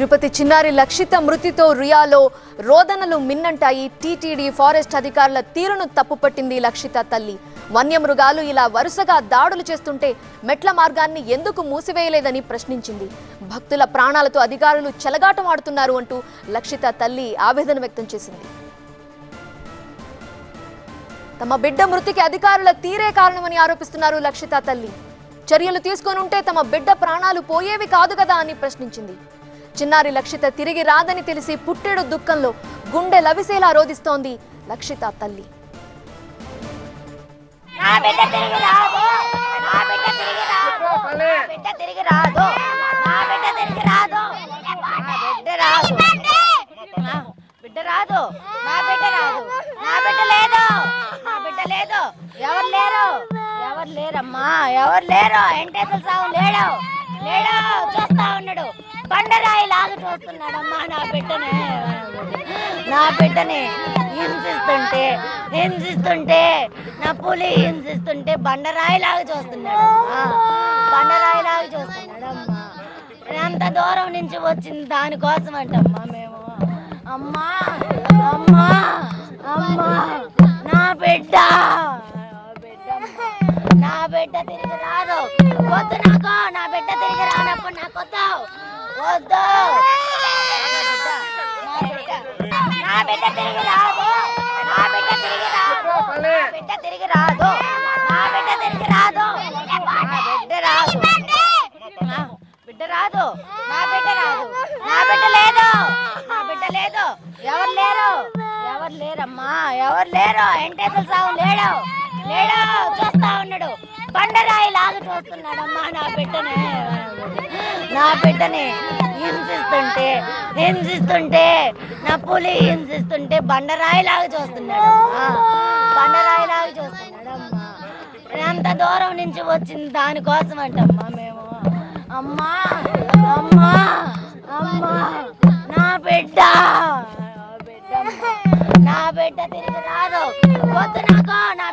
తిరుపతి చిన్నారి లక్షిత మృతితో రియాలో రోదనలు మిన్నంటాయి TTD forest అధికారుల తీరును తప్పుపట్టింది లక్షిత తల్లి వన్యమృగాలు ఇలా వరుసగా దాడులు చేస్తుంటే మెట్ల మార్గాన్ని ఎందుకు మూసివేయలేదని ప్రశ్నించింది భక్తుల ప్రాణాలతో అధికారులు చెలగాటం ఆడుతున్నారు అంటూ లక్షిత తల్లి ఆవేదన వ్యక్తం చేసింది తమ బిడ్డ మృతికి అధికారుల తీరే కారణమని ఆరోపిస్తున్నారు లక్షిత తల్లి చర్యలు తీసుకొని ఉంటే తమ బిడ్డ ప్రాణాలు పోయేవి కాదు కదా అని ప్రశ్నించింది చిన్నారి లక్షిత తిరిగి రాదని తెలిసి పుట్టెడు దుఃఖంలో గుండె లవిసేలా రోధిస్తోంది లక్షిత తల్లి నా బిడ్డ తిరిగి రాదు నా బిడ్డ తిరిగి రాదు నా బిడ్డ తిరిగి రాదు నా బిడ్డ తిరిగి రాదు నా బిడ్డ రాదు నా బిడ్డ రాదు నా బిడ్డ రాదు నా బిడ్డ లేదు నా బిడ్డ లేదు ఎవరు లేరు ఎవరు లేరమ్మా ఎవరు లేరు వెంకటేశ్వర స్వామి లేడు లేడు చూస్తా ఉన్నాడు బండరాయి లాగా చూస్తున్నాడమ్మా నా బిడ్డని నా బిడ్డని హింసిస్తుంటే హింసిస్తుంటే నా పులి హింసిస్తుంటే బండరాయి లాగా చూస్తున్నాడు బండరాయి లాగా చూస్తున్నాడు అమ్మా ఎంత దూరం నుంచి వచ్చింది దానికోసం అంటమ్మా మేము అమ్మా అమ్మా అమ్మా నా బిడ్డ నా బిడ్డ అమ్మా. నా బిడ్డ తిరిగి రాదు వద్దు నాకు నా బిడ్డ తిరిగి రానప్పుడు నాకు వద్దు వద్దు నా బిడ్డ నా బిడ్డ తిరిగి రాదు నా బిడ్డ తిరిగి రాదు నా బిడ్డ తిరిగి రాదు నా బిడ్డ తిరిగి రాదు నా బిడ్డ రాదు నా బిడ్డ రాదు నా బిడ్డ రాదు నా బిడ్డ లేదు నా బిడ్డ లేదు ఎవరు లేరు ఎవరు లేరమ్మా ఎవరు లేరు వెంకటేశ్వర స్వామి లేడు లేడు చూస్తా ఉన్నాడు బండరాయి లాగా చూస్తున్నాడమ్మా నా బిడ్డని నా బిడ్డని హింసిస్తుంటే హింసిస్తుంటే నా పులి హింసిస్తుంటే బండరాయి లాగా చూస్తున్నాడు బండరాయి లాగా చూస్తున్నాడమ్మా ఎంత దూరం నుంచి వచ్చింది దానికోసం అంటమ్మా మేము అమ్మా అమ్మా అమ్మా నా బిడ్డ నా బిడ్డ అమ్మా. నా బిడ్డ తిరిగి రాదు వద్దు నాకు నా